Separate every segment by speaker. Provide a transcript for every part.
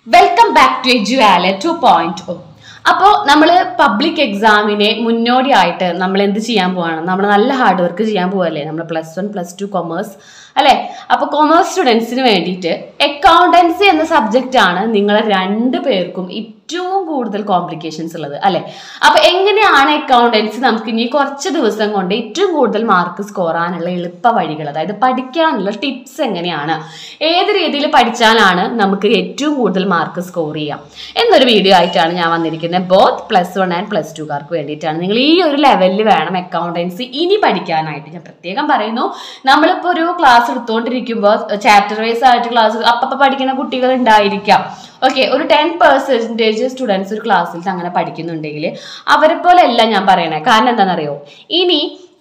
Speaker 1: welcome back to എജുവാലെ two point ഓ അപ്പോൾ നമ്മൾ പബ്ലിക് എക്സാമിനെ മുന്നോടിയായിട്ട് നമ്മൾ എന്ത് ചെയ്യാൻ പോവാണ് നമ്മൾ നല്ല ഹാർഡ് വർക്ക് ചെയ്യാൻ പോവല്ലേ നമ്മൾ plus one plus two commerce അല്ലേ അപ്പോൾ കൊമേഴ്സ് സ്റ്റുഡൻസിന് വേണ്ടിയിട്ട് അക്കൗണ്ടൻസി എന്ന സബ്ജക്റ്റ് ആണ് നിങ്ങളെ രണ്ട് പേർക്കും ഏറ്റവും കൂടുതൽ കോംപ്ലിക്കേഷൻസ് ഉള്ളത് അല്ലെ അപ്പൊ എങ്ങനെയാണ് അക്കൗണ്ടൻസി നമുക്ക് ഇനി കുറച്ച് ദിവസം കൊണ്ട് ഏറ്റവും കൂടുതൽ മാർക്ക് സ്കോർ ആനുള്ള എളുപ്പ വഴികൾ അതായത് പഠിക്കാനുള്ള ടിപ്സ് എങ്ങനെയാണ് ഏത് രീതിയിൽ പഠിച്ചാലാണ് നമുക്ക് ഏറ്റവും കൂടുതൽ മാർക്ക് സ്കോർ ചെയ്യാം എന്നൊരു വീഡിയോ ആയിട്ടാണ് ഞാൻ വന്നിരിക്കുന്നത് both plus one and plus കാർക്ക് വേണ്ടിയിട്ടാണ് നിങ്ങൾ ഈ ഒരു ലെവലിൽ വേണം അക്കൗണ്ടൻസി ഇനി പഠിക്കാനായിട്ട് ഞാൻ പ്രത്യേകം പറയുന്നു നമ്മളിപ്പോൾ ഒരു ക്ലാസ് എടുത്തുകൊണ്ടിരിക്കുമ്പോൾ ചാപ്റ്റർ വൈസ് ആയിട്ട് ക്ലാസ് അപ്പം പഠിക്കുന്ന കുട്ടികൾ ഉണ്ടായിരിക്കാം ഓക്കെ ഒരു ടെൻ പെർസെൻറ്റേജ് സ്റ്റുഡൻസ് ഒരു ക്ലാസ്സിൽ അങ്ങനെ പഠിക്കുന്നുണ്ടെങ്കിൽ അവരെ പോലെ അല്ല ഞാൻ പറയണേ കാരണം എന്താണെന്നറിയോ ഇനി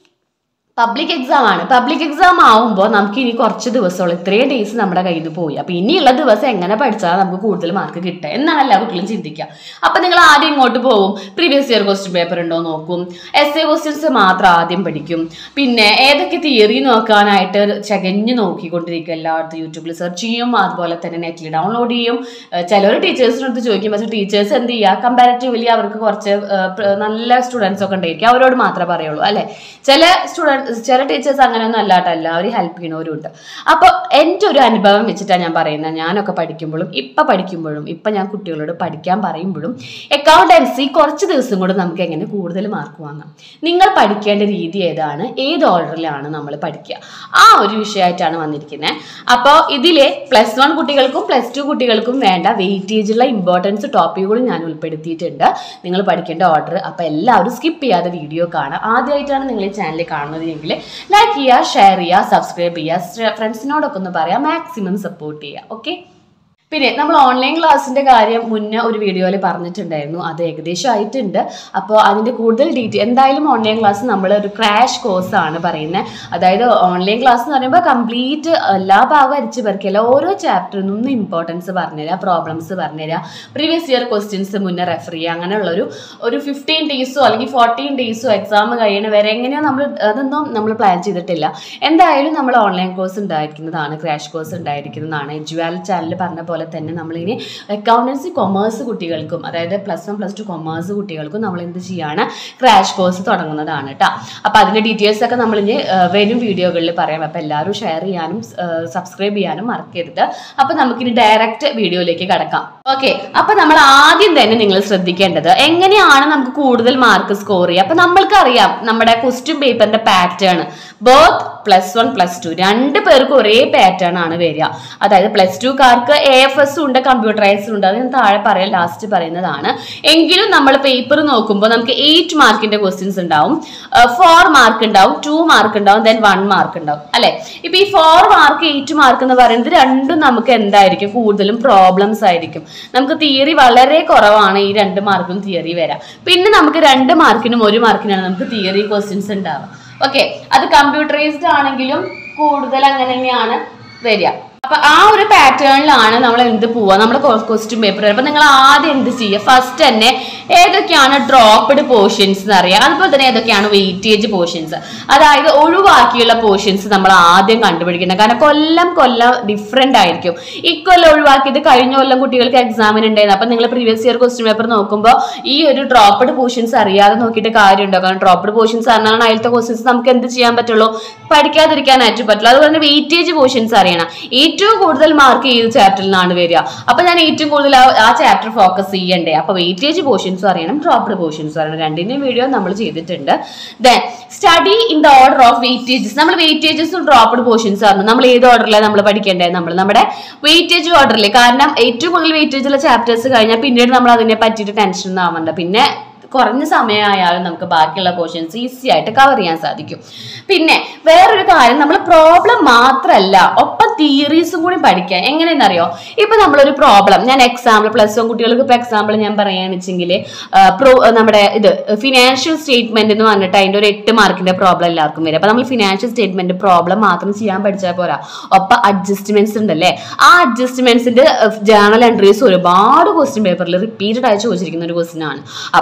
Speaker 1: പബ്ലിക് എക്സാം ആണ് പബ്ലിക് എക്സാം ആവുമ്പോൾ നമുക്ക് ഇനി കുറച്ച് ദിവസമുള്ളൂ ഇത്രയും ഡേയ്സ് നമ്മുടെ കയ്യിൽ നിന്ന് പോയി അപ്പൊ ഇനിയുള്ള ദിവസം എങ്ങനെ പഠിച്ചാൽ നമുക്ക് കൂടുതൽ മാർക്ക് കിട്ടുക എന്നാണ് എല്ലാ കുട്ടികളും ചിന്തിക്കുക അപ്പൊ നിങ്ങൾ ആദ്യം ഇങ്ങോട്ട് പോകും പ്രീവിയസ് ഇയർ ക്വസ്റ്റ്യൻ പേപ്പർ ഉണ്ടോ നോക്കും എസ് എ ക്വസ്റ്റ്യൻസ് മാത്രം ആദ്യം പഠിക്കും പിന്നെ ഏതൊക്കെ തിയറി നോക്കാനായിട്ട് ചകഞ്ഞ് നോക്കിക്കൊണ്ടിരിക്കും എല്ലായിടത്തും യൂട്യൂബിൽ സെർച്ച് ചെയ്യും അതുപോലെ തന്നെ നെറ്റിൽ ഡൗൺലോഡ് ചെയ്യും ചിലർ ടീച്ചേഴ്സിൻ്റെ അടുത്ത് ചോദിക്കും പക്ഷേ ടീച്ചേഴ്സ് എന്ത് ചെയ്യുക കമ്പാരിറ്റീവ്ലി അവർക്ക് കുറച്ച് ഏഹ്, പ്ര- നല്ല സ്റ്റുഡൻസ് ഒക്കെ ഉണ്ടായിരിക്കും അവരോട് മാത്രമേ പറയുള്ളൂ അല്ലെ ചില സ്റ്റുഡൻസ് ചില ടീച്ചേഴ്സ് അങ്ങനെയൊന്നും അല്ലാട്ടോ എല്ലാവരും ഹെൽപ്പ് ചെയ്യണവരും ഉണ്ട് അപ്പോൾ എൻ്റെ ഒരു അനുഭവം വെച്ചിട്ടാണ് ഞാൻ പറയുന്നത് ഞാനൊക്കെ പഠിക്കുമ്പോഴും ഇപ്പം പഠിക്കുമ്പോഴും ഇപ്പം ഞാൻ കുട്ടികളോട് പഠിക്കാൻ പറയുമ്പോഴും അക്കൗണ്ടൻസി കുറച്ച് ദിവസം കൊണ്ട് നമുക്ക് എങ്ങനെ കൂടുതൽ മാർക്ക് വാങ്ങാം നിങ്ങൾ പഠിക്കേണ്ട രീതി ഏതാണ് ഏത് ഓർഡറിലാണ് നമ്മൾ പഠിക്കുക ആ ഒരു വിഷയമായിട്ടാണ് വന്നിരിക്കുന്നത് അപ്പോൾ ഇതിലെ പ്ലസ് വൺ കുട്ടികൾക്കും പ്ലസ് ടു കുട്ടികൾക്കും വേണ്ട വെയിറ്റേജുള്ള ഇമ്പോർട്ടൻസ് ടോപ്പിക്കുകളും ഞാൻ ഉൾപ്പെടുത്തിയിട്ടുണ്ട് നിങ്ങൾ പഠിക്കേണ്ട ഓർഡർ അപ്പോൾ എല്ലാവരും സ്കിപ്പ് ചെയ്യാതെ വീഡിയോ കാണുക ആദ്യമായിട്ടാണ് നിങ്ങൾ ഈ ചാനൽ കാണുന്നത് എങ്കിൽ ലൈക്ക് ചെയ്യുക ഷെയർ ചെയ്യുക സബ്സ്ക്രൈബ് ചെയ്യുക ഫ്രണ്ട്സിനോടൊക്കെ ഒന്ന് പറയാം മാക്സിമം സപ്പോർട്ട് ചെയ്യുക ഓക്കെ പിന്നെ നമ്മൾ ഓൺലൈൻ ക്ലാസ്സിന്റെ കാര്യം മുന്നേ ഒരു വീഡിയോയിൽ പറഞ്ഞിട്ടുണ്ടായിരുന്നു അത് ഏകദേശം ആയിട്ടുണ്ട് അപ്പോൾ അതിന്റെ കൂടുതൽ ഡീറ്റെയിൽ എന്തായാലും ഓൺലൈൻ ക്ലാസ് നമ്മൾ ഒരു ക്രാഷ് കോഴ്സ് ആണ് പറയുന്നത് അതായത് ഓൺലൈൻ ക്ലാസ് എന്ന് പറയുമ്പോൾ കംപ്ലീറ്റ് എല്ലാ ഭാഗവും അരിച്ചു പറിക്കില്ല ഓരോ ചാപ്റ്ററിൽ നിന്നും ഇമ്പോർട്ടൻസ് പറഞ്ഞുതരാം പ്രോബ്ലംസ് പറഞ്ഞുതരാം പ്രീവിയസ് ഇയർ ക്വസ്റ്റ്യൻസ് മുന്നേ റെഫർ ചെയ്യുക അങ്ങനെയുള്ളൊരു ഒരു ഫിഫ്റ്റീൻ ഡേയ്സോ അല്ലെങ്കിൽ ഫോർട്ടീൻ ഡേയ്സോ എക്സാം കഴിയണ വരെ എങ്ങനെയോ നമ്മൾ അതൊന്നും നമ്മൾ പ്ലാൻ ചെയ്തിട്ടില്ല എന്തായാലും നമ്മൾ ഓൺലൈൻ കോഴ്സ് ഉണ്ടായിരിക്കുന്നതാണ് ക്രാഷ് കോഴ്സ് ഉണ്ടായിരിക്കുന്നതാണ് എജുവാൽ ചാനൽ പറഞ്ഞ പോലെ തന്നെ നമ്മളിനി അക്കൗണ്ടൻസി കൊമേഴ്സ് കുട്ടികൾക്കും അതായത് plus one plus two commerce കുട്ടികൾക്കും നമ്മൾ എന്ത് ചെയ്യാണ് ക്രാഷ് കോഴ്സ് തുടങ്ങുന്നതാണ് കേട്ടോ അപ്പോൾ അതിൻ്റെ ഡീറ്റെയിൽസ് ഒക്കെ നമ്മൾ ഇനി വരും വീഡിയോകളിൽ പറയാം അപ്പോൾ എല്ലാവരും ഷെയർ ചെയ്യാനും സബ്സ്ക്രൈബ് ചെയ്യാനും മറക്കരുത് അപ്പോൾ നമുക്കിനി ഡയറക്റ്റ് വീഡിയോയിലേക്ക് കടക്കാം ഓക്കെ അപ്പോൾ നമ്മൾ ആദ്യം തന്നെ നിങ്ങൾ ശ്രദ്ധിക്കേണ്ടത് എങ്ങനെയാണ് നമുക്ക് കൂടുതൽ മാർക്ക് സ്കോർ ചെയ്യുക അപ്പോൾ നമ്മൾക്കറിയാം നമ്മുടെ ക്വസ്റ്റ്യൻ പേപ്പറിന്റെ pattern both plus one plus two രണ്ട് പേർക്കും ഒരേ പാറ്റേൺ ആണ് വരിക അതായത് പ്ലസ് ടു കാർക്ക് എ എഫ് എസ് ഉണ്ട് കമ്പ്യൂട്ടറൈസ്ഡ് ഉണ്ട് അത് ഞാൻ താഴെ പറയാം ലാസ്റ്റ് പറയുന്നതാണ് എങ്കിലും നമ്മൾ പേപ്പർ നോക്കുമ്പോൾ നമുക്ക് എയ്റ്റ് മാർക്കിന്റെ ക്വസ്റ്റ്യൻസ് ഉണ്ടാവും ഫോർ മാർക്ക് ഉണ്ടാവും ടു മാർക്ക് ഉണ്ടാവും ദെൻ വൺ മാർക്ക് ഉണ്ടാവും അല്ലെ ഇപ്പൊ ഈ ഫോർ മാർക്ക് എയ്റ്റ് മാർക്ക് എന്ന് പറയുന്നത് രണ്ടും നമുക്ക് എന്തായിരിക്കും കൂടുതലും പ്രോബ്ലംസ് ആയിരിക്കും നമുക്ക് തിയറി വളരെ കുറവാണ് ഈ രണ്ട് മാർക്കും തിയറി വരാം പിന്നെ നമുക്ക് രണ്ട് മാർക്കിനും ഒരു മാർക്കിനാണ് നമുക്ക് തിയറി ക്വസ്റ്റ്യൻസ് ഉണ്ടാവുക ഓക്കെ അത് കമ്പ്യൂട്ടറൈസ്ഡ് ആണെങ്കിലും കൂടുതൽ അങ്ങനെ തന്നെയാണ് വരിക അപ്പൊ ആ ഒരു പാറ്റേണിലാണ് നമ്മൾ എന്ത് പോവുക നമ്മുടെ ക്വസ്റ്റ്യൻ പേപ്പർ അപ്പൊ നിങ്ങൾ ആദ്യം എന്ത് ചെയ്യുക ഫസ്റ്റ് തന്നെ ഏതൊക്കെയാണ് ഡ്രോപ്പ്ഡ് പോർഷൻസ് എന്ന് അറിയാം അതുപോലെ തന്നെ ഏതൊക്കെയാണ് വെയിറ്റേജ് പോർഷൻസ് അതായത് ഒഴിവാക്കിയുള്ള പോർഷൻസ് നമ്മൾ ആദ്യം കണ്ടുപിടിക്കണം കാരണം കൊല്ലം കൊല്ലം ഡിഫറെന്റ് ആയിരിക്കും ഇക്കൊല്ലം ഒഴിവാക്കിയത് കഴിഞ്ഞ കൊല്ലം കുട്ടികൾക്ക് എക്സാമിന് ഉണ്ടായിരുന്നു അപ്പൊ നിങ്ങൾ പ്രീവിയസ് ഇയർ ക്വസ്റ്റ്യൻ പേപ്പർ നോക്കുമ്പോൾ ഈ ഒരു ഡ്രോപ്പ്ഡ് പോർഷൻസ് അറിയാതെ നോക്കിയിട്ട് കാര്യമുണ്ടോ കാരണം ഡ്രോപ്പ്ഡ് പോർഷൻസ് അറിഞ്ഞാൽ അതിലത്തെ ക്വസ്റ്റ്യൻസ് നമുക്ക് എന്ത് ചെയ്യാൻ പറ്റുള്ളൂ പഠിക്കാതിരിക്കാനായിട്ട് പറ്റില്ല അതുപോലെ തന്നെ വെയിറ്റേജ് പോർഷൻസ് അറിയണം ഏറ്റവും കൂടുതൽ മാർക്ക് ഏത് ചാപ്റ്ററിൽ നിന്നാണ് വരിക അപ്പൊ ഞാൻ ഏറ്റവും കൂടുതൽ ആ- ആ ചാപ്റ്റർ ഫോക്കസ് ചെയ്യണ്ടേ അപ്പൊ വെയിറ്റേജ് പോർഷൻസും അറിയണം ഡ്രോപ്പ്ഡ് പോർഷൻസും അറിയണം രണ്ടിന്റെയും വീഡിയോ നമ്മൾ ചെയ്തിട്ടുണ്ട് then study in the order of weightages നമ്മൾ വെയിറ്റേജസും ഡ്രോപ്പ്ഡ് പോർഷൻസ് അറിഞ്ഞു നമ്മൾ ഏത് ഓർഡറിലാണ് നമ്മൾ പഠിക്കേണ്ടത് നമ്മൾ നമ്മുടെ വെയിറ്റേജ് ഓർഡറിൽ കാരണം ഏറ്റവും കൂടുതൽ വെയിറ്റേജ് ഉള്ള ചാപ്റ്റേഴ്സ് കഴിഞ്ഞാൽ പിന്നീട് നമ്മൾ അതിനെ പറ്റിയിട്ട് ടെൻഷൻ ഒന്നും ആവണ്ട പിന്നെ കുറഞ്ഞ സമയമായാലും നമുക്ക് ബാക്കിയുള്ള പോർഷൻസ് ഈസി ആയിട്ട് കവർ ചെയ്യാൻ സാധിക്കും പിന്നെ വേറൊരു കാര്യം നമ്മൾ പ്രോബ്ലം മാത്രമല്ല ഒപ്പം തിയറീസും കൂടി പഠിക്കാൻ എങ്ങനെയെന്നറിയോ ഇപ്പൊ നമ്മളൊരു പ്രോബ്ലം ഞാൻ എക്സാമ്പിൾ പ്ലസ് വൺ കുട്ടികൾക്ക് ഇപ്പൊ എക്സാമ്പിൾ ഞാൻ പറയുകയാണെന്ന് വെച്ചെങ്കിൽ പ്രോ നമ്മുടെ ഇത് ഫിനാൻഷ്യൽ സ്റ്റേറ്റ്മെന്റ് എന്ന് പറഞ്ഞിട്ട് അതിന്റെ ഒരു എട്ട് മാർക്കിന്റെ പ്രോബ്ലം എല്ലാവർക്കും വരും അപ്പൊ നമ്മൾ ഫിനാൻഷ്യൽ സ്റ്റേറ്റ്മെന്റ് പ്രോബ്ലം മാത്രം ചെയ്യാൻ പഠിച്ചാൽ പോരാ ഒപ്പം അഡ്ജസ്റ്റ്മെന്റ്സ് ഉണ്ടല്ലേ ആ അഡ്ജസ്റ്റ്മെന്റ്സിന്റെ ജേണൽ എൻട്രീസ് ഒരുപാട് ക്വസ്റ്റ്യൻ പേപ്പറിൽ റിപ്പീറ്റഡ് ആയി ചോദിച്ചിരിക്കുന്ന ഒരു ക്വസ്റ്റ്യൻ ആണ് അപ്പൊ നമ്മൾ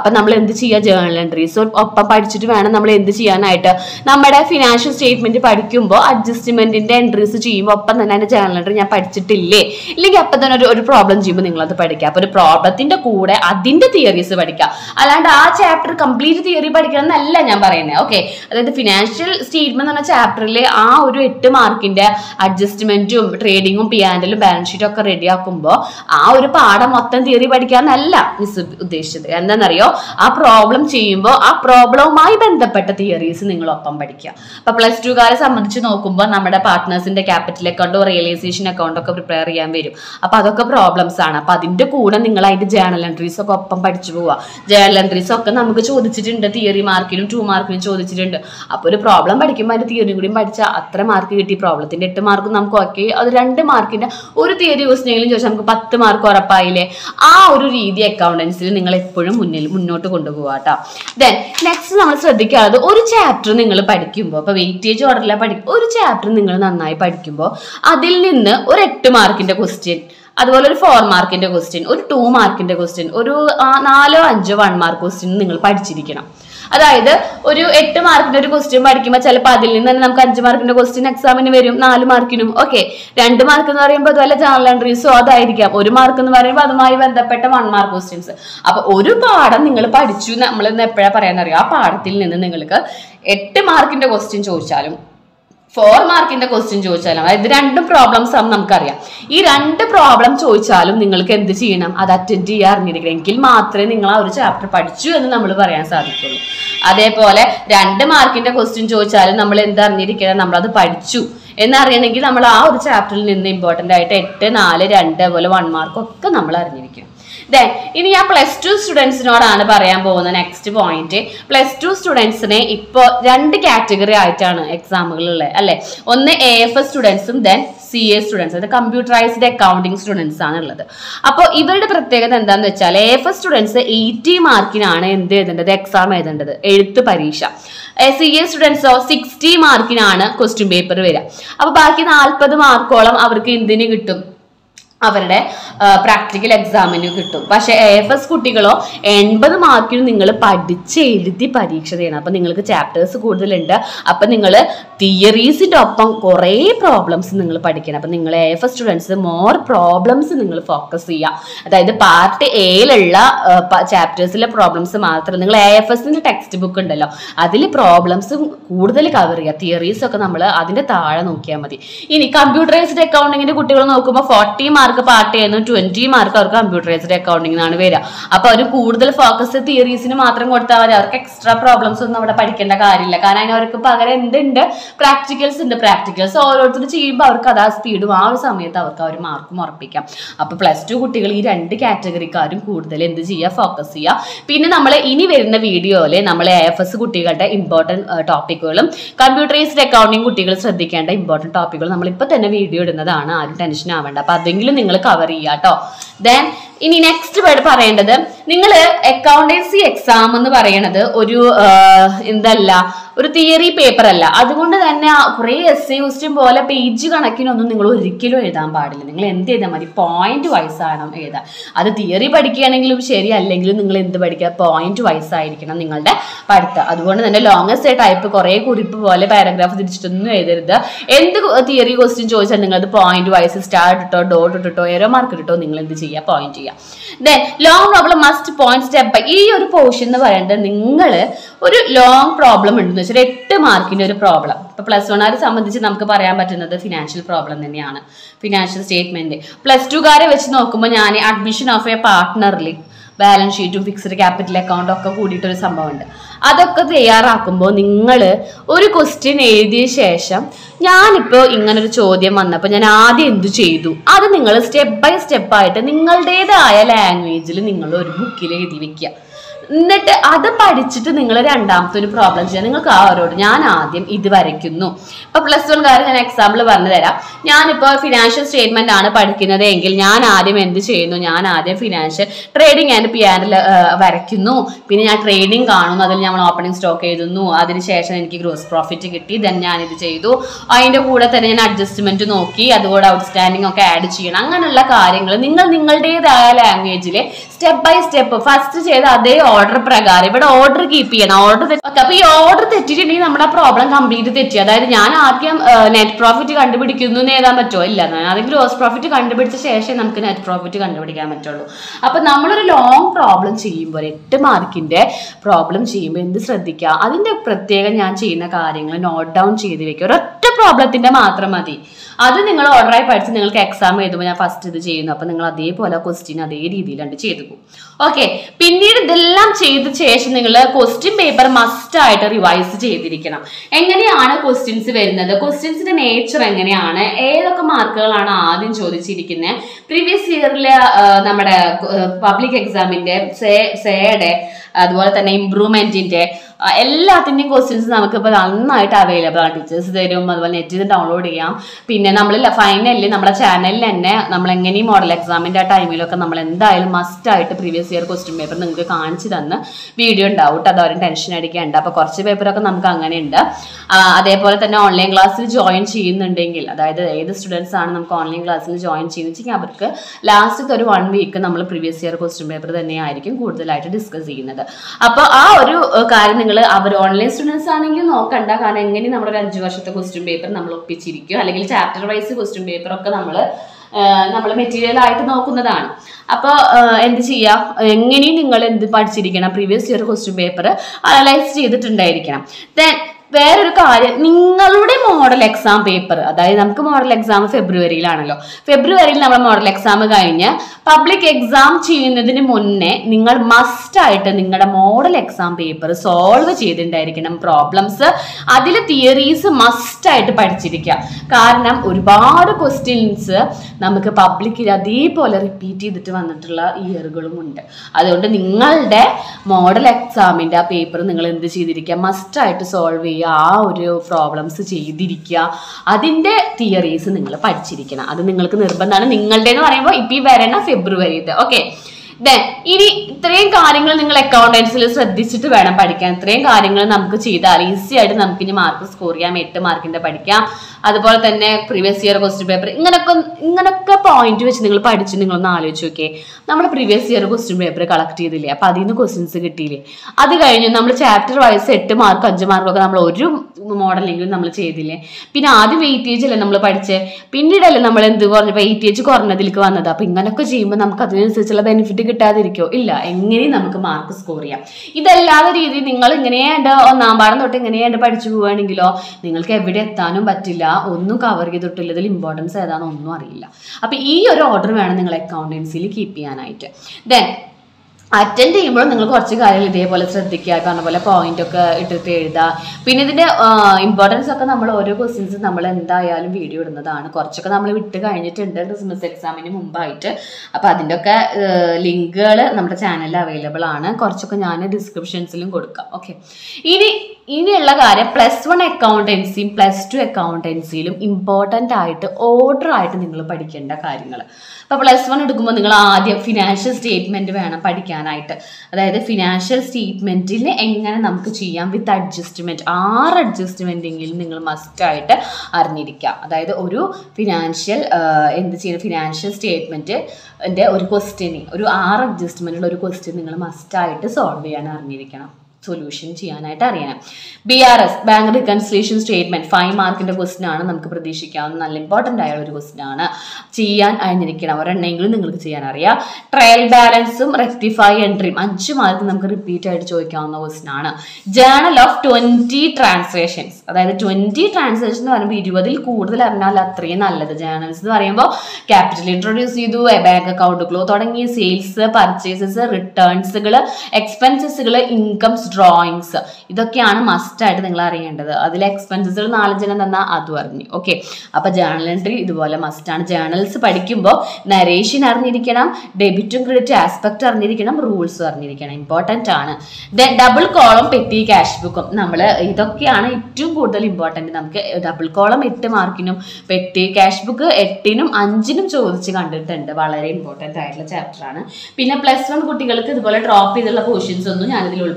Speaker 1: എന്ത് ചെയ്യുക ജേണൽ എൻട്രീസ് ഒപ്പം പഠിച്ചിട്ട് വേണം നമ്മൾ എന്ത് ചെയ്യാനായിട്ട് നമ്മുടെ ഫിനാൻഷ്യൽ സ്റ്റേറ്റ്മെന്റ് പഠിക്കുമ്പോൾ അഡ്ജസ്റ്റ്മെന്റിന്റെ എൻട്രീസ് ചെയ്യുമ്പോൾ ഒപ്പം തന്നെ അതിന്റെ ജേണൽ എൻട്രി ഞാൻ പഠിച്ചിട്ടില്ലേ ഇല്ലെങ്കിൽ അപ്പം തന്നെ ഒരു ഒരു പ്രോബ്ലം ചെയ്യുമ്പോൾ നിങ്ങൾ അത് പഠിക്കുക അപ്പൊ ഒരു പ്രോബ്ലത്തിന്റെ കൂടെ അതിന്റെ തിയറീസ് പഠിക്കുക അല്ലാണ്ട് ആ ചാപ്റ്റർ കംപ്ലീറ്റ് തിയറി പഠിക്കണം എന്നല്ല ഞാൻ പറയുന്നത് ഓക്കെ അതായത് ഫിനാൻഷ്യൽ സ്റ്റേറ്റ്മെന്റ് എന്ന ചാപ്റ്ററിൽ ആ ഒരു എട്ട് മാർക്കിന്റെ അഡ്ജസ്റ്റ്മെന്റും ട്രേഡിങ്ങും പിയാൻഡലും ബാലൻസ് ഷീറ്റും ഒക്കെ റെഡിയാക്കുമ്പോൾ ആ ഒരു പാഠം മൊത്തം തിയറി പഠിക്കാന്നല്ല മിസ് ഉദ്ദേശിച്ചത് എന്താണെന്നറിയോ ആ പ്രോബ്ലം ചെയ്യുമ്പോൾ ആ പ്രോബ്ലവുമായി ബന്ധപ്പെട്ട തിയറീസ് നിങ്ങൾ ഒപ്പം പഠിക്കുക അപ്പൊ പ്ലസ് ടുകാരെ സംബന്ധിച്ച് നോക്കുമ്പോൾ നമ്മുടെ പാർട്ട്നേഴ്സിന്റെ ക്യാപിറ്റൽ അക്കൗണ്ടോ റിയലൈസേഷൻ അക്കൗണ്ടോ ഒക്കെ പ്രിപ്പയർ ചെയ്യാൻ വരും അപ്പൊ അതൊക്കെ പ്രോബ്ലംസ് ആണ് അപ്പൊ അതിന്റെ കൂടെ നിങ്ങൾ അതിന്റെ ജേണൽ എൻട്രീസ് ഒക്കെ ഒപ്പം പഠിച്ചു പോവുക ജേണൽ എൻട്രീസ് ഒക്കെ നമുക്ക് ചോദിച്ചിട്ടുണ്ട് തിയറി മാർക്കിനും ടു മാർക്കിനും ചോദിച്ചിട്ടുണ്ട് അപ്പൊ ഒരു പ്രോബ്ലം പഠിക്കുമ്പോൾ അതിന്റെ തിയറി കൂടി പഠിച്ചാൽ അത്ര മാർക്ക് കിട്ടി പ്രോബ്ലത്തിന്റെ എട്ട് മാർക്ക് നമുക്ക് ഓക്കെ അത് രണ്ട് മാർക്കിന്റെ ഒരു തിയറി ക്വസ്റ്റിനെങ്കിലും ചോദിച്ചാൽ നമുക്ക് പത്ത് മാർക്ക് ഉറപ്പായില്ലേ ആ ഒരു രീതി അക്കൗണ്ടൻസിൽ നിങ്ങൾ എപ്പോഴും മുന്നിൽ മുന്നോട്ട് കൊണ്ടുപോകാം കേട്ടോ ദെൻ നെക്സ്റ്റ് നമ്മൾ ശ്രദ്ധിക്കാതെ ഒരു ചാപ്റ്റർ നിങ്ങൾ പഠിക്കുമ്പോൾ ഇപ്പൊ വെയിറ്റേജ് ഓർഡറിലെ പഠിക്കും ഒരു ചാപ്റ്റർ നിങ്ങൾ നന്നായി പഠിക്കുമ്പോൾ അതിൽ നിന്ന് ഒരു എട്ട് മാർക്കിന്റെ ക്വസ്റ്റ്യൻ അതുപോലെ ഒരു ഫോർ മാർക്കിന്റെ ക്വസ്റ്റ്യൻ ഒരു ടു മാർക്കിന്റെ ക്വസ്റ്റ്യൻ ഒരു ആ, നാലോ അഞ്ചോ വൺ മാർക്ക് ക്വസ്റ്റ്യൻ നിങ്ങൾ പഠിച്ചിരിക്കണം അതായത് ഒരു എട്ട് മാർക്കിന്റെ ഒരു ക്വസ്റ്റ്യൻ പഠിക്കുമ്പോൾ ചിലപ്പോൾ അതിൽ നിന്ന് തന്നെ നമുക്ക് അഞ്ച് മാർക്കിന്റെ ക്വസ്റ്റ്യൻ എക്സാമിന് വരും നാല് മാർക്കിനും ഓക്കെ രണ്ട് മാർക്ക് എന്ന് പറയുമ്പോൾ അതുപോലെ ജേണൽ എൻട്രീസോ അതായിരിക്കാം ഒരു മാർക്ക് എന്ന് പറയുമ്പോൾ അതുമായി ബന്ധപ്പെട്ട വൺ മാർക്ക് ക്വസ്റ്റ്യൻസ് അപ്പൊ ഒരു പാഠം നിങ്ങൾ പഠിച്ചു നമ്മൾ ഇന്ന് എപ്പോഴാ പറയാനറിയോ ആ പാഠത്തിൽ നിന്ന് നിങ്ങൾക്ക് എട്ട് മാർക്കിന്റെ ക്വസ്റ്റ്യൻ ചോദിച്ചാലും ഫോർ മാർക്കിന്റെ ക്വസ്റ്റ്യൻ ചോദിച്ചാലും അതായത് രണ്ടും പ്രോബ്ലംസ് ആണെന്ന് നമുക്കറിയാം ഈ രണ്ട് പ്രോബ്ലം ചോദിച്ചാലും നിങ്ങൾക്ക് എന്ത് ചെയ്യണം അത് അറ്റൻഡ് ചെയ്യാൻ അറിഞ്ഞിരിക്കണം എങ്കിൽ മാത്രമേ നിങ്ങൾ ആ ഒരു ചാപ്റ്റർ പഠിച്ചു എന്ന് നമ്മൾ പറയാൻ സാധിക്കുള്ളൂ അതേപോലെ രണ്ട് മാർക്കിന്റെ ക്വസ്റ്റ്യൻ ചോദിച്ചാലും നമ്മൾ എന്ത് അറിഞ്ഞിരിക്കണം നമ്മളത് പഠിച്ചു എന്നറിയണമെങ്കിൽ നമ്മൾ ആ ഒരു ചാപ്റ്ററിൽ നിന്ന് ഇമ്പോർട്ടൻ്റ് ആയിട്ട് എട്ട് നാല് രണ്ട് പോലെ വൺ മാർക്ക് ഒക്കെ നമ്മൾ അറിഞ്ഞിരിക്കും ദെൻ ഇനി ഞാൻ പ്ലസ് ടു സ്റ്റുഡൻസിനോടാണ് പറയാൻ പോകുന്ന നെക്സ്റ്റ് പോയിന്റ് പ്ലസ് ടു സ്റ്റുഡൻസിനെ ഇപ്പോൾ രണ്ട് കാറ്റഗറി ആയിട്ടാണ് എക്സാമുകളുള്ളത് അല്ലെ ഒന്ന് എ എഫ് എസ് സ്റ്റുഡൻസും ദെൻ സി എ സ്റ്റുഡൻസ് അത് കമ്പ്യൂട്ടറൈസ്ഡ് അക്കൗണ്ടിങ് സ്റ്റുഡൻസ് ആണ് ഉള്ളത് അപ്പോൾ ഇവരുടെ പ്രത്യേകത എന്താണെന്ന് വെച്ചാൽ A F S students eighty മാർക്കിനാണ് എന്ത് എഴുതേണ്ടത് എക്സാം എഴുതേണ്ടത് എഴുത്ത് പരീക്ഷ സി എ സ്റ്റുഡൻസോ സിക്സ്റ്റി മാർക്കിനാണ് ക്വസ്റ്റ്യൻ പേപ്പർ വരിക അപ്പൊ ബാക്കി നാൽപ്പത് മാർക്കോളം അവർക്ക് എന്തിന് കിട്ടും അവരുടെ പ്രാക്ടിക്കൽ എക്സാമിന് കിട്ടും പക്ഷെ എ എഫ് എസ് കുട്ടികളോ എൺപത് മാർക്കിന് നിങ്ങൾ പഠിച്ച് എഴുതി പരീക്ഷ ചെയ്യണം അപ്പൊ നിങ്ങൾക്ക് ചാപ്റ്റേഴ്സ് കൂടുതലുണ്ട് അപ്പൊ നിങ്ങൾ തിയറീസിന്റെ ഒപ്പം കുറേ പ്രോബ്ലംസ് നിങ്ങൾ പഠിക്കണം അപ്പൊ നിങ്ങൾ A F S students more problems നിങ്ങൾ ഫോക്കസ് ചെയ്യുക അതായത് പാർട്ട് എയിലുള്ള ചാപ്റ്റേഴ്സിലെ പ്രോബ്ലംസ് മാത്രം നിങ്ങൾ എ എഫ് എസിന്റെ ടെക്സ്റ്റ് ബുക്ക് ഉണ്ടല്ലോ അതിൽ പ്രോബ്ലംസ് കൂടുതൽ കവർ ചെയ്യുക തിയറീസ് ഒക്കെ നമ്മൾ അതിന്റെ താഴെ നോക്കിയാൽ മതി ഇനി കമ്പ്യൂട്ടറൈസ്ഡ് അക്കൗണ്ടിങ്ങിന്റെ കുട്ടികൾ നോക്കുമ്പോൾ ഫോർട്ടി മാർക്ക് പാർട്ട് ചെയ്യുന്നു ട്വന്റി മാർക്ക് അവർക്ക് കമ്പ്യൂട്ടറൈസ്ഡ് അക്കൗണ്ടിങ്ങിനാണ് വരിക അപ്പൊ അവർ കൂടുതൽ ഫോക്കസ് തിയറീസിന് മാത്രം കൊടുത്താൽ മതി അവർക്ക് എക്സ്ട്രാ പ്രോബ്ലംസ് ഒന്നും അവിടെ പഠിക്കേണ്ട കാര്യമില്ല കാരണം അതിന് അവർക്ക് പകരം എന്തുണ്ട് പ്രാക്ടിക്കൽസ് ഉണ്ട് പ്രാക്ടിക്കൽസ് ഓരോരുത്തർ ചെയ്യുമ്പോൾ അവർക്ക് അത് ആ സ്പീഡും ആ ഒരു സമയത്ത് അവർക്ക് ആ ഒരു മാർക്കും ഉറപ്പിക്കാം അപ്പൊ പ്ലസ് ടു കുട്ടികൾ ഈ രണ്ട് കാറ്റഗറിക്കാരും കൂടുതൽ എന്ത് ചെയ്യുക ഫോക്കസ് ചെയ്യുക പിന്നെ നമ്മൾ ഇനി വരുന്ന വീഡിയോയിൽ നമ്മൾ എ എഫ് എസ് കുട്ടികളുടെ ഇമ്പോർട്ടൻറ്റ് ടോപ്പിക്കുകളും കമ്പ്യൂട്ടറൈസ്ഡ് അക്കൗണ്ടിങ് കുട്ടികൾ ശ്രദ്ധിക്കേണ്ട ഇമ്പോർട്ടൻറ്റ് ടോപ്പിക്കുകൾ നമ്മൾ ഇപ്പോൾ തന്നെ വീഡിയോ ഇടുന്നതാണ് ആരും ടെൻഷൻ ആവേണ്ട അപ്പൊ അതെങ്കിലും നിങ്ങൾ കവർ ചെയ്യുക കേട്ടോ ദെൻ ഇനി നെക്സ്റ്റ് വേർഡ് പറയേണ്ടത് നിങ്ങൾ അക്കൗണ്ടൻസി എക്സാം എന്ന് പറയണത് ഒരു ആ, എന്തല്ല ഒരു തിയറി പേപ്പർ അല്ല അതുകൊണ്ട് തന്നെ കുറേ എസ് എ ക്വസ്റ്റ്യൻ പോലെ പേജ് കണക്കിനൊന്നും നിങ്ങൾ ഒരിക്കലും എഴുതാൻ പാടില്ല നിങ്ങൾ എന്ത് ചെയ്താൽ മതി പോയിന്റ് വൈസ് ആണ് എഴുതാൻ അത് തിയറി പഠിക്കുകയാണെങ്കിലും ശരി അല്ലെങ്കിലും നിങ്ങൾ എന്ത് പഠിക്കുക പോയിന്റ് വൈസ് ആയിരിക്കണം നിങ്ങളുടെ പഠിത്തം അതുകൊണ്ട് തന്നെ ലോങ്ങസ്റ്റ് ടൈപ്പ് കുറേ കുറിപ്പ് പോലെ പാരഗ്രാഫ് തിരിച്ചിട്ടൊന്നും എഴുതരുത് എന്ത് തിയറി ക്വസ്റ്റ്യൻ ചോദിച്ചാൽ നിങ്ങൾ അത് പോയിന്റ് വൈസ് സ്റ്റാർ ഇട്ടോ ഡോട്ട് ഇട്ടിട്ടോ ഏരോ മാർക്ക് ഇട്ടോ നിങ്ങൾ എന്ത് ചെയ്യുക പോയിന്റ് ചെയ്യുക then long problem must point step by ഈ ഒരു പോർഷൻ എന്ന് പറയുന്നത് നിങ്ങൾ ഒരു ലോങ് പ്രോബ്ലം ഉണ്ടെന്ന് വെച്ചാൽ എട്ട് മാർക്കിന്റെ ഒരു പ്രോബ്ലം ഇപ്പൊ പ്ലസ് വണ്ണാരെ സംബന്ധിച്ച് നമുക്ക് പറയാൻ പറ്റുന്നത് ഫിനാൻഷ്യൽ പ്രോബ്ലം തന്നെയാണ് ഫിനാൻഷ്യൽ സ്റ്റേറ്റ്മെന്റ് പ്ലസ് ടുകാരെ വെച്ച് നോക്കുമ്പോൾ ഞാൻ അഡ്മിഷൻ ഓഫ് എ പാർട്ട്ണറിൽ ബാലൻസ് ഷീറ്റും ഫിക്സ്ഡ് ക്യാപിറ്റൽ അക്കൗണ്ടും ഒക്കെ കൂടിയിട്ടൊരു സംഭവമുണ്ട് അതൊക്കെ തയ്യാറാക്കുമ്പോൾ നിങ്ങൾ ഒരു ക്വസ്റ്റ്യൻ എഴുതിയ ശേഷം ഞാനിപ്പോൾ ഇങ്ങനൊരു ചോദ്യം വന്നപ്പോൾ ഞാൻ ആദ്യം എന്തു ചെയ്തു അത് നിങ്ങൾ സ്റ്റെപ്പ് ബൈ സ്റ്റെപ്പ് ആയിട്ട് നിങ്ങളുടേതായ ലാംഗ്വേജിൽ നിങ്ങൾ ഒരു ബുക്കിൽ എഴുതി വെക്കുക എന്നിട്ട് അത് പഠിച്ചിട്ട് നിങ്ങൾ രണ്ടാമത്തെ ഒരു പ്രോബ്ലം ചെയ്യാം നിങ്ങൾക്ക് ആ അവരോട് ഞാൻ ആദ്യം ഇത് വരയ്ക്കുന്നു ഇപ്പൊ പ്ലസ് വൺ കാര്യം ഞാൻ എക്സാമ്പിൾ പറഞ്ഞു തരാം ഞാനിപ്പോ ഫിനാൻഷ്യൽ സ്റ്റേറ്റ്മെന്റ് ആണ് പഠിക്കുന്നത് എങ്കിൽ ഞാൻ ആദ്യം എന്ത് ചെയ്യുന്നു ഞാൻ ആദ്യം financial trading and P and വരയ്ക്കുന്നു പിന്നെ ഞാൻ ട്രേഡിംഗ് കാണുന്നു അതിൽ നമ്മൾ ഓപ്പണിംഗ് സ്റ്റോക്ക് എഴുതുന്നു അതിനുശേഷം എനിക്ക് ഗ്രോസ് പ്രോഫിറ്റ് കിട്ടി ദെൻ ഞാൻ ഇത് ചെയ്തു അതിന്റെ കൂടെ തന്നെ ഞാൻ അഡ്ജസ്റ്റ്മെന്റ് നോക്കി അതുകൂടെ ഔട്ട്സ്റ്റാൻഡിംഗ് ഒക്കെ ആഡ് ചെയ്യണം അങ്ങനെയുള്ള കാര്യങ്ങൾ നിങ്ങൾ നിങ്ങളുടേതായ ലാംഗ്വേജിൽ സ്റ്റെപ്പ് ബൈ സ്റ്റെപ്പ് ഫസ്റ്റ് ചെയ്ത അതേ ഓർഡർ പ്രകാരം ഇവിടെ ഓർഡർ കീപ്പ് ചെയ്യണം ഓർഡർ അപ്പൊ ഈ ഓർഡർ തെറ്റിയിട്ടുണ്ടെങ്കിൽ നമ്മുടെ പ്രോബ്ലം കംപ്ലീറ്റ് തെറ്റി അതായത് ഞാൻ ആദ്യം നെറ്റ് പ്രോഫിറ്റ് കണ്ടുപിടിക്കുന്നു എന്ന് എഴുതാൻ പറ്റുമോ ഇല്ല ഞാൻ ആദ്യം ഗ്രോസ് പ്രോഫിറ്റ് കണ്ടുപിടിച്ച ശേഷം നമുക്ക് നെറ്റ് പ്രോഫിറ്റ് കണ്ടുപിടിക്കാൻ പറ്റുള്ളൂ അപ്പൊ നമ്മളൊരു ലോങ് പ്രോബ്ലം ചെയ്യുമ്പോൾ എട്ട് മാർക്കിന്റെ പ്രോബ്ലം ചെയ്യുമ്പോൾ എന്ത് ശ്രദ്ധിക്കുക അതിന്റെ പ്രത്യേകം ഞാൻ ചെയ്യുന്ന കാര്യങ്ങൾ നോട്ട് ഡൗൺ ചെയ്ത് വെക്കുക ഒരൊറ്റ പ്രോബ്ലത്തിന്റെ മാത്രം മതി അത് നിങ്ങൾ ഓർഡറായി പഠിച്ച് നിങ്ങൾക്ക് എക്സാം എഴുതുമ്പോൾ ഞാൻ ഫസ്റ്റ് ഇത് ചെയ്യുന്നു അപ്പൊ നിങ്ങൾ അതേപോലെ ക്വസ്റ്റ്യൻ അതേ രീതിയിലാണ് ചെയ്തു പോകും ഓക്കെ പിന്നീട് ഇതെല്ലാം ചെയ്ത ശേഷം നിങ്ങൾ ക്വസ്റ്റ്യൻ പേപ്പർ മസ്റ്റ് ആയിട്ട് റിവൈസ് ചെയ്തിരിക്കണം എങ്ങനെയാണ് ക്വസ്റ്റ്യൻസ് വരുന്നത് ക്വസ്റ്റ്യൻസിന്റെ നേച്ചർ എങ്ങനെയാണ് ഏതൊക്കെ മാർക്കുകളാണ് ആദ്യം ചോദിച്ചിരിക്കുന്നത് പ്രീവിയസ് ഇയറിലെ നമ്മുടെ പബ്ലിക് എക്സാമിന്റെ സേയുടെ അതുപോലെ തന്നെ ഇമ്പ്രൂവ്മെന്റിന്റെ എല്ലാത്തിന്റെയും ക്വസ്റ്റ്യൻസ് നമുക്ക് ഇപ്പോൾ നന്നായിട്ട് അവൈലബിൾ ആണ് ടീച്ചേഴ്സ് തരും അതുപോലെ നെറ്റിൽ നിന്ന് ഡൗൺലോഡ് ചെയ്യാം പിന്നെ നമ്മൾ ഫൈനലിൽ നമ്മുടെ ചാനലിൽ തന്നെ നമ്മൾ എങ്ങനെയും മോഡൽ എക്സാമിന്റെ ആ ടൈമിലൊക്കെ നമ്മൾ എന്തായാലും മസ്റ്റ് ആയിട്ട് പ്രീവിയസ് ഇയർ ക്വസ്റ്റ്യൻ പേപ്പർ നിങ്ങൾക്ക് കാണിച്ചു തന്ന് വീഡിയോ ഉണ്ടാവും കേട്ടോ അതവരും ടെൻഷൻ അടിക്കേണ്ട അപ്പോൾ കുറച്ച് പേപ്പറൊക്കെ നമുക്ക് അങ്ങനെ ഉണ്ട് ആ, അതേപോലെ തന്നെ ഓൺലൈൻ ക്ലാസ്സിൽ ജോയിൻ ചെയ്യുന്നുണ്ടെങ്കിൽ അതായത് ഏത് സ്റ്റുഡൻസ് ആണ് നമുക്ക് ഓൺലൈൻ ക്ലാസ്സിൽ ജോയിൻ ചെയ്യുന്നത് അവർക്ക് ലാസ്റ്റത്തെ ഒരു വൺ വീക്ക് നമ്മൾ പ്രീവിയസ് ഇയർ ക്വസ്റ്റ്യൻ പേപ്പർ തന്നെയായിരിക്കും കൂടുതലായിട്ട് ഡിസ്കസ് ചെയ്യുന്നത് അപ്പോൾ ആ ഒരു ഏഹ്, കാര്യം നിങ്ങൾ അവർ ഓൺലൈൻ സ്റ്റുഡൻസ് ആണെങ്കിൽ നോക്കണ്ട കാരണം എങ്ങനെ നമ്മുടെ ഒരു അഞ്ച് വർഷത്തെ ക്വസ്റ്റ്യൻ പേപ്പർ നമ്മൾ ഒപ്പിച്ചിരിക്കും അല്ലെങ്കിൽ ചാപ്റ്റർ വൈസ് ക്വസ്റ്റ്യൻ പേപ്പർ ഒക്കെ നമ്മൾ നമ്മൾ മെറ്റീരിയൽ ആയിട്ട് നോക്കുന്നതാണ് അപ്പോൾ എന്ത് ചെയ്യാം എങ്ങനെയും നിങ്ങൾ എന്ത് പഠിച്ചിരിക്കണം previous year question paper analyse ചെയ്തിട്ടുണ്ടായിരിക്കണം ദെൻ വേറൊരു കാര്യം നിങ്ങളുടെ മോഡൽ എക്സാം പേപ്പർ അതായത് നമുക്ക് മോഡൽ എക്സാം ഫെബ്രുവരിയിലാണല്ലോ ഫെബ്രുവരിയിൽ നമ്മൾ മോഡൽ എക്സാം കഴിഞ്ഞ് പബ്ലിക് എക്സാം ചെയ്യുന്നതിന് മുന്നേ നിങ്ങൾ മസ്റ്റ് ആയിട്ട് നിങ്ങളുടെ മോഡൽ എക്സാം പേപ്പർ സോൾവ് ചെയ്തിട്ടുണ്ടായിരിക്കണം പ്രോബ്ലംസ് അതിൽ തിയറീസ് മസ്റ്റ് ആയിട്ട് പഠിച്ചിരിക്കുക കാരണം ഒരുപാട് ക്വസ്റ്റ്യൻസ് നമുക്ക് പബ്ലിക്കിൽ അതേപോലെ റിപ്പീറ്റ് ചെയ്തിട്ട് വന്നിട്ടുള്ള ഇയറുകളും ഉണ്ട് അതുകൊണ്ട് നിങ്ങളുടെ മോഡൽ എക്സാമിൻ്റെ ആ പേപ്പർ നിങ്ങൾ എന്ത് ചെയ്തിരിക്കുക മസ്റ്റ് ആയിട്ട് സോൾവ് ചെയ്യുക ആ ഒരു പ്രോബ്ലംസ് ചെയ്തിരിക്കുക അതിൻ്റെ തിയറീസ് നിങ്ങൾ പഠിച്ചിരിക്കണം അത് നിങ്ങൾക്ക് നിർബന്ധമാണ് നിങ്ങളുടെ എന്ന് പറയുമ്പോൾ ഇപ്പം ഈ വരണ ഫെബ്രുവരിത്തെ ഓക്കെ ദെൻ ഇനി ഇത്രയും കാര്യങ്ങൾ നിങ്ങൾ അക്കൗണ്ടൻസിൽ ശ്രദ്ധിച്ചിട്ട് വേണം പഠിക്കാൻ ഇത്രയും കാര്യങ്ങൾ നമുക്ക് ചെയ്താൽ ഈസി ആയിട്ട് നമുക്ക് ഇനി മാർക്ക് സ്കോർ ചെയ്യാം എട്ട് മാർക്കിന്റെ പഠിക്കാം അതുപോലെ തന്നെ പ്രീവിയസ് ഇയർ ക്വസ്റ്റ്യൻ പേപ്പർ ഇങ്ങനൊക്കെ ഇങ്ങനൊക്കെ പോയിന്റ് വെച്ച് നിങ്ങൾ പഠിച്ച് നിങ്ങളൊന്ന് ആലോചിച്ച് നോക്കിയേ നമ്മൾ previous year question paper collect ചെയ്തില്ലേ അപ്പൊ അതിൽ നിന്ന് ക്വസ്റ്റ്യൻസ് കിട്ടിയില്ലേ അത് കഴിഞ്ഞ് നമ്മൾ ചാപ്റ്റർ വൈസ് എട്ട് മാർക്ക് അഞ്ച് മാർക്കൊക്കെ നമ്മൾ ഒരു മോഡലെങ്കിലും നമ്മൾ ചെയ്തില്ലേ പിന്നെ ആദ്യം വെയിറ്റേജ് അല്ലേ നമ്മൾ പഠിച്ചേ പിന്നീടല്ലേ നമ്മൾ എന്ത് കുറഞ്ഞ വെയിറ്റേജ് കുറഞ്ഞതിലേക്ക് വന്നത് അപ്പൊ ഇങ്ങനൊക്കെ ചെയ്യുമ്പോൾ നമുക്ക് അതിനനുസരിച്ചുള്ള ബെനിഫിറ്റ് കിട്ടാതിരിക്കോ ഇല്ല എങ്ങനെയും നമുക്ക് മാർക്ക് സ്കോർ ചെയ്യാം ഇതല്ലാതെ രീതി നിങ്ങൾ ഇങ്ങനെയാണ്ട് ഒന്നാം പാഠം തൊട്ട് ഇങ്ങനെയാണ്ട് പഠിച്ചു പോവുകയാണെങ്കിലോ നിങ്ങൾക്ക് എവിടെ എത്താനും പറ്റില്ല ഒന്നും കവർ ചെയ്തിട്ടില്ല ഇതിൽ ഇമ്പോർട്ടൻസ് ഏതാണെന്ന് ഒന്നും അറിയില്ല അപ്പൊ ഈ ഒരു ഓർഡർ വേണം നിങ്ങൾ അക്കൗണ്ടൻസിയിൽ കീപ്പ് ചെയ്യാനായിട്ട് ദെൻ അറ്റൻഡ് ചെയ്യുമ്പോൾ നിങ്ങൾ കുറച്ച് കാര്യങ്ങൾ ഇതേപോലെ ശ്രദ്ധിക്കുക ഈ പറഞ്ഞ പോലെ പോയിന്റ് ഒക്കെ ഇട്ടിട്ട് എഴുതുക പിന്നെ ഇതിന്റെ ഇമ്പോർട്ടൻസ് ഒക്കെ നമ്മൾ ഓരോ ക്വസ്റ്റ്യൻസ് നമ്മൾ എന്തായാലും വീഡിയോ ഇടുന്നതാണ് കുറച്ചൊക്കെ നമ്മൾ വിട്ട് കഴിഞ്ഞിട്ടുണ്ട് ക്രിസ്മസ് എക്സാമിന് മുമ്പായിട്ട് അപ്പൊ അതിന്റെ ഒക്കെ ലിങ്കുകൾ നമ്മുടെ ചാനലിൽ അവൈലബിൾ ആണ് കുറച്ചൊക്കെ ഞാൻ ഡിസ്ക്രിപ്ഷൻസിലും കൊടുക്കാം ഓക്കെ ഇനി ഇനിയുള്ള കാര്യം പ്ലസ് വൺ അക്കൗണ്ടൻസിയും പ്ലസ് ടു അക്കൗണ്ടൻസിയിലും ഇമ്പോർട്ടൻ്റ് ആയിട്ട് ഓർഡർ ആയിട്ട് നിങ്ങൾ പഠിക്കേണ്ട കാര്യങ്ങൾ അപ്പോൾ പ്ലസ് വൺ എടുക്കുമ്പോൾ നിങ്ങൾ ആദ്യം ഫിനാൻഷ്യൽ സ്റ്റേറ്റ്മെന്റ് വേണം പഠിക്കാനായിട്ട് അതായത് ഫിനാൻഷ്യൽ സ്റ്റേറ്റ്മെന്റിൽ എങ്ങനെ നമുക്ക് ചെയ്യാം വിത്ത് അഡ്ജസ്റ്റ്മെന്റ് ആറ് അഡ്ജസ്റ്റ്മെന്റെങ്കിലും നിങ്ങൾ മസ്റ്റ് ആയിട്ട് അറിഞ്ഞിരിക്കുക അതായത് ഒരു ഫിനാൻഷ്യൽ എന്ത് ചെയ്യുന്ന ഫിനാൻഷ്യൽ സ്റ്റേറ്റ്മെന്റ് ഒരു ക്വസ്റ്റ്യന് ഒരു ആറ് അഡ്ജസ്റ്റ്മെന്റുള്ള ഒരു ക്വസ്റ്റ്യൻ നിങ്ങൾ മസ്റ്റ് ആയിട്ട് സോൾവ് ചെയ്യാൻ അറിഞ്ഞിരിക്കണം സൊല്യൂഷൻ ചെയ്യാനായിട്ട് അറിയണം B R S bank reconciliation statement five മാർക്കിന്റെ ക്വസ്റ്റൻ ആണ് നമുക്ക് പ്രതീക്ഷിക്കാവുന്ന നല്ല ഇമ്പോർട്ടൻ്റ് ആയ ഒരു ക്വസ്റ്റൻ ആണ് ചെയ്യാൻ അറിഞ്ഞിരിക്കണം ഒരെണ്ണെങ്കിലും നിങ്ങൾക്ക് ചെയ്യാൻ അറിയാം ട്രയൽ ബാലൻസും റെക്ടിഫൈ എൻട്രിയും അഞ്ച് മാർക്ക് നമുക്ക് റിപ്പീറ്റ് ആയിട്ട് ചോദിക്കാവുന്ന ക്വസ്റ്റൻ ആണ് ജേണൽ ഓഫ് ട്വന്റി ട്രാൻസ്ലേഷൻസ് അതായത് ട്വന്റി ട്രാൻസ്ലേഷൻ എന്ന് പറയുമ്പോൾ ഇരുപതിൽ കൂടുതൽ അറിഞ്ഞാൽ അത്രയും നല്ലത് ജേണൽസ് എന്ന് പറയുമ്പോൾ ക്യാപിറ്റൽ ഇൻട്രൊഡ്യൂസ് ചെയ്തു ബാങ്ക് അക്കൗണ്ടുകളോ തുടങ്ങിയ സെയിൽസ് പർച്ചേസസ് റിട്ടേൺസുകൾ എക്സ്പെൻസസുകൾ ഇൻകംസ് ഡ്രോയിങ്സ് ഇതൊക്കെയാണ് മസ്റ്റ് ആയിട്ട് നിങ്ങൾ അറിയേണ്ടത് അതിൽ എക്സ്പെൻസസുകൾ നാലഞ്ചെണ്ണം തന്നാൽ അതും അറിഞ്ഞു ഓക്കെ അപ്പൊ ജേണൽ എൻട്രി ഇതുപോലെ മസ്റ്റ് ആണ് ജേണൽസ് പഠിക്കുമ്പോൾ നരേഷൻ അറിഞ്ഞിരിക്കണം ഡെബിറ്റും ക്രെഡിറ്റ് ആസ്പെക്ട് അറിഞ്ഞിരിക്കണം റൂൾസും അറിഞ്ഞിരിക്കണം ഇമ്പോർട്ടൻ്റ് ആണ് then double column petty cash ബുക്കും നമ്മൾ ഇതൊക്കെയാണ് ഏറ്റവും കൂടുതൽ ഇമ്പോർട്ടൻ്റ് നമുക്ക് ഡബിൾ കോളം എട്ട് മാർക്കിനും പെറ്റി ക്യാഷ് ബുക്ക് എട്ടിനും അഞ്ചിനും ചോദിച്ച് കണ്ടിട്ടുണ്ട് വളരെ ഇമ്പോർട്ടൻ്റ് ആയിട്ടുള്ള ചാപ്റ്റർ ആണ് പിന്നെ പ്ലസ് വൺ കുട്ടികൾക്ക് ഇതുപോലെ ഡ്രോപ്പ് ചെയ്തുള്ള പോർഷൻസ് ഒന്നും ഞാനിതിൽ ഉൾപ്പെടുത്തിയിട്ടില്ല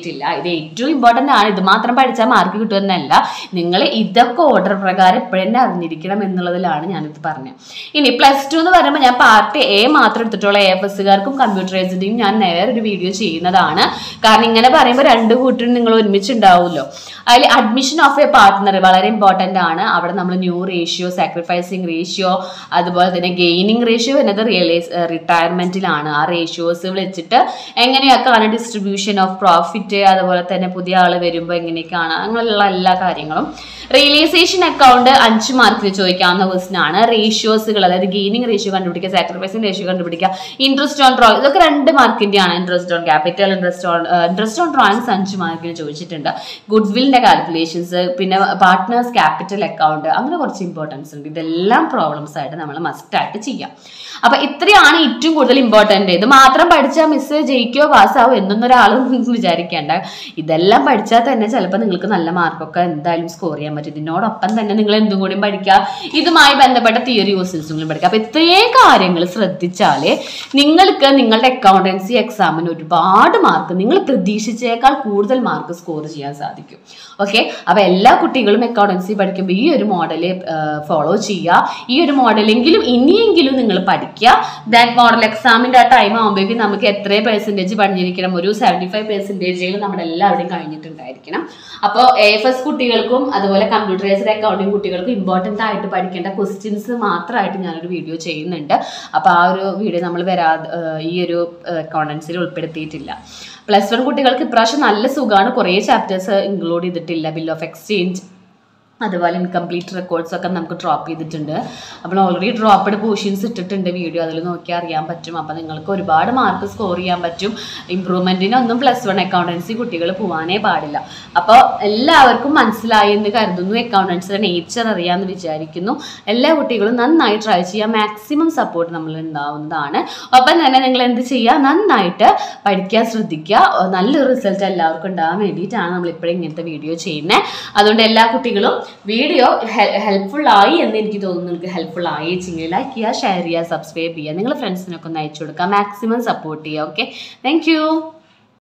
Speaker 1: ഉൾപ്പെടുത്തിയിട്ടില്ല ഇത് ഏറ്റവും ഇമ്പോർട്ടൻ്റ് ആണ് ഇത് മാത്രം പഠിച്ചാൽ മാർക്ക് കിട്ടുമെന്നല്ല നിങ്ങൾ ഇതൊക്കെ ഓർഡർ പ്രകാരം എപ്പോഴെന്നെ അറിഞ്ഞിരിക്കണം എന്നുള്ളതിലാണ് ഞാനിത് പറഞ്ഞത് ഇനി പ്ലസ് ടു എന്ന് പറയുമ്പോൾ ഞാൻ പാർട്ട് എ മാത്രം എടുത്തിട്ടുള്ള എ എഫ് എസ്സുകാർക്കും കമ്പ്യൂട്ടറൈസിൻ്റെയും ഞാൻ നേരൊരു വീഡിയോ ചെയ്യുന്നതാണ് കാരണം ഇങ്ങനെ പറയുമ്പോൾ രണ്ട് കൂട്ടരും നിങ്ങൾ ഒരുമിച്ച് ഉണ്ടാവുമല്ലോ അതിൽ അഡ്മിഷൻ ഓഫ് എ പാർട്ട്ണർ വളരെ ഇമ്പോർട്ടൻ്റ് ആണ് അവിടെ നമ്മൾ ന്യൂ റേഷ്യോ സാക്രിഫൈസിങ് റേഷ്യോ അതുപോലെ തന്നെ ഗെയിനിങ് റേഷ്യോ എന്നത് റിയലൈസ് റിട്ടയർമെന്റിലാണ് ആ റേഷ്യോസ് വെച്ചിട്ട് എങ്ങനെയൊക്കെയാണ് ഡിസ്ട്രിബ്യൂഷൻ ഓഫ് പ്രോഫിറ്റ് അതുപോലെ തന്നെ പുതിയ ആൾ വരുമ്പോൾ എങ്ങനെയൊക്കെയാണ് അങ്ങനെയുള്ള എല്ലാ കാര്യങ്ങളും റിയലൈസേഷൻ അക്കൗണ്ട് അഞ്ച് മാർക്കിൽ ചോദിക്കാവുന്ന ക്വസ്റ്റൻ ആണ് റേഷ്യോസുകൾ അതായത് ഗെയിനിങ് റേഷ്യോ കണ്ടുപിടിക്കുക സാക്രിഫൈസിങ് റേഷ്യോ കണ്ടുപിടിക്കുക ഇൻട്രസ്റ്റ് ഓൺ ഡ്രോ ഇതൊക്കെ രണ്ട് മാർക്കിന്റെ ആണ് interest on capital interest on interest on drawings അഞ്ച് മാർക്കിന് ചോദിച്ചിട്ടുണ്ട് ഗുഡ് വില്ലിന്റെ കാൽക്കുലേഷൻസ് പിന്നെ പാർട്ട്നേഴ്സ് ക്യാപിറ്റൽ അക്കൗണ്ട് അങ്ങനെ കുറച്ച് ഇമ്പോർട്ടൻസ് ഉണ്ട് ഇതെല്ലാം പ്രോബ്ലംസ് ആയിട്ട് നമ്മൾ മസ്റ്റ് ആയിട്ട് ചെയ്യാം അപ്പൊ ഇത്രയാണ് ഏറ്റവും കൂടുതൽ ഇമ്പോർട്ടന്റ് ഇത് മാത്രം പഠിച്ചാൽ മിസ് ജയിക്കോ പാസ്സാവോ എന്നൊന്നും ഒരാളും വിചാരിക്കേണ്ട ഇതെല്ലാം പഠിച്ചാൽ തന്നെ ചിലപ്പോൾ നിങ്ങൾക്ക് നല്ല മാർക്കൊക്കെ എന്തായാലും സ്കോർ ചെയ്യാൻ പറ്റും ഇതിനോടൊപ്പം തന്നെ നിങ്ങൾ എന്തും കൂടി പഠിക്കുക ഇതുമായി ബന്ധപ്പെട്ട തിയറി യൂസിൽസും പഠിക്കുക അപ്പൊ ഇത്രയും കാര്യങ്ങൾ ശ്രദ്ധിച്ചാലേ നിങ്ങൾക്ക് നിങ്ങളുടെ അക്കൗണ്ടൻസി എക്സാമിന് ഒരുപാട് മാർക്ക് നിങ്ങൾ പ്രതീക്ഷിച്ചേക്കാൾ കൂടുതൽ മാർക്ക് സ്കോർ ചെയ്യാൻ സാധിക്കും ഓക്കെ അപ്പൊ എല്ലാ കുട്ടികളും അക്കൗണ്ടൻസി പഠിക്കുമ്പോൾ ഈ ഒരു മോഡല് ഫോളോ ചെയ്യുക ഈ ഒരു മോഡലെങ്കിലും ഇനിയെങ്കിലും നിങ്ങൾ പഠിക്കുക ദാറ്റ് മോഡൽ എക്സാമിന്റെ ആ ടൈം ആകുമ്പോഴേക്കും നമുക്ക് എത്ര പെർസെൻറ്റേജ് പഠിച്ചിരിക്കണം ഒരു സെവൻറ്റി ഫൈവ് പെർസെൻറ്റേജെങ്കിലും നമ്മുടെ എല്ലാവരുടെയും കഴിഞ്ഞിട്ടുണ്ടായിരിക്കണം അപ്പോൾ എ എഫ് എസ് കുട്ടികൾക്കും അതുപോലെ കമ്പ്യൂട്ടറൈസ്ഡ് അക്കൗണ്ടിങ് കുട്ടികൾക്കും ഇമ്പോർട്ടൻ്റ് ആയിട്ട് പഠിക്കേണ്ട ക്വസ്റ്റ്യൻസ് മാത്രമായിട്ട് ഞാനൊരു വീഡിയോ ചെയ്യുന്നുണ്ട് അപ്പോൾ ആ ഒരു വീഡിയോ നമ്മൾ വരാതെ ഏഹ് ഈ ഒരു അക്കൗണ്ടൻസിൽ ഉൾപ്പെടുത്തിയിട്ടില്ല പ്ലസ് വൺ കുട്ടികൾക്ക് ഇപ്രാവശ്യം നല്ല സുഖമാണ് കുറേ ചാപ്റ്റേഴ്സ് ഇൻക്ലൂഡ് ചെയ്തിട്ടില്ല ബിൽ ഓഫ് എക്സ്ചേഞ്ച് അതുപോലെ ഇൻകംപ്ലീറ്റ് റെക്കോർഡ്സ് ഒക്കെ നമുക്ക് ഡ്രോപ്പ് ചെയ്തിട്ടുണ്ട് അപ്പോൾ ഓൾറെഡി ഡ്രോപ്പ്ഡ് പോർഷൻസ് ഇട്ടിട്ടുണ്ട് വീഡിയോ അതിൽ നോക്കിയാൽ അറിയാൻ പറ്റും അപ്പോൾ നിങ്ങൾക്ക് ഒരുപാട് മാർക്ക് സ്കോർ ചെയ്യാൻ പറ്റും ഇമ്പ്രൂവ്മെൻറ്റിനൊന്നും പ്ലസ് വൺ അക്കൗണ്ടൻസി കുട്ടികൾ പോകാനേ പാടില്ല അപ്പോൾ എല്ലാവർക്കും മനസ്സിലായി എന്ന് കരുതുന്നു അക്കൗണ്ടൻസിയുടെ നേച്ചർ അറിയാമെന്ന് വിചാരിക്കുന്നു എല്ലാ കുട്ടികളും നന്നായി ട്രൈ ചെയ്യുക മാക്സിമം സപ്പോർട്ട് നമ്മൾ ഉണ്ടാവുന്നതാണ് ഒപ്പം തന്നെ നിങ്ങൾ എന്ത് ചെയ്യുക നന്നായിട്ട് പഠിക്കാൻ ശ്രദ്ധിക്കുക നല്ലൊരു റിസൾട്ട് എല്ലാവർക്കും ഉണ്ടാകാൻ വേണ്ടിയിട്ടാണ് നമ്മൾ ഇപ്പോഴും ഇങ്ങനത്തെ വീഡിയോ ചെയ്യുന്നത് അതുകൊണ്ട് എല്ലാ കുട്ടികളും വീഡിയോ ഹെൽപ്ഫുൾ ആയി എന്ന് എനിക്ക് തോന്നുന്നു നിങ്ങൾക്ക് ഹെൽപ്ഫുൾ ആയി വെച്ചെങ്കിൽ ലൈക്ക് ചെയ്യുക ഷെയർ ചെയ്യുക സബ്സ്ക്രൈബ് ചെയ്യുക നിങ്ങളുടെ ഫ്രണ്ട്സിനൊക്കെ ഒന്ന് അയച്ചു കൊടുക്കുക മാക്സിമം സപ്പോർട്ട് ചെയ്യുക ഓക്കെ താങ്ക്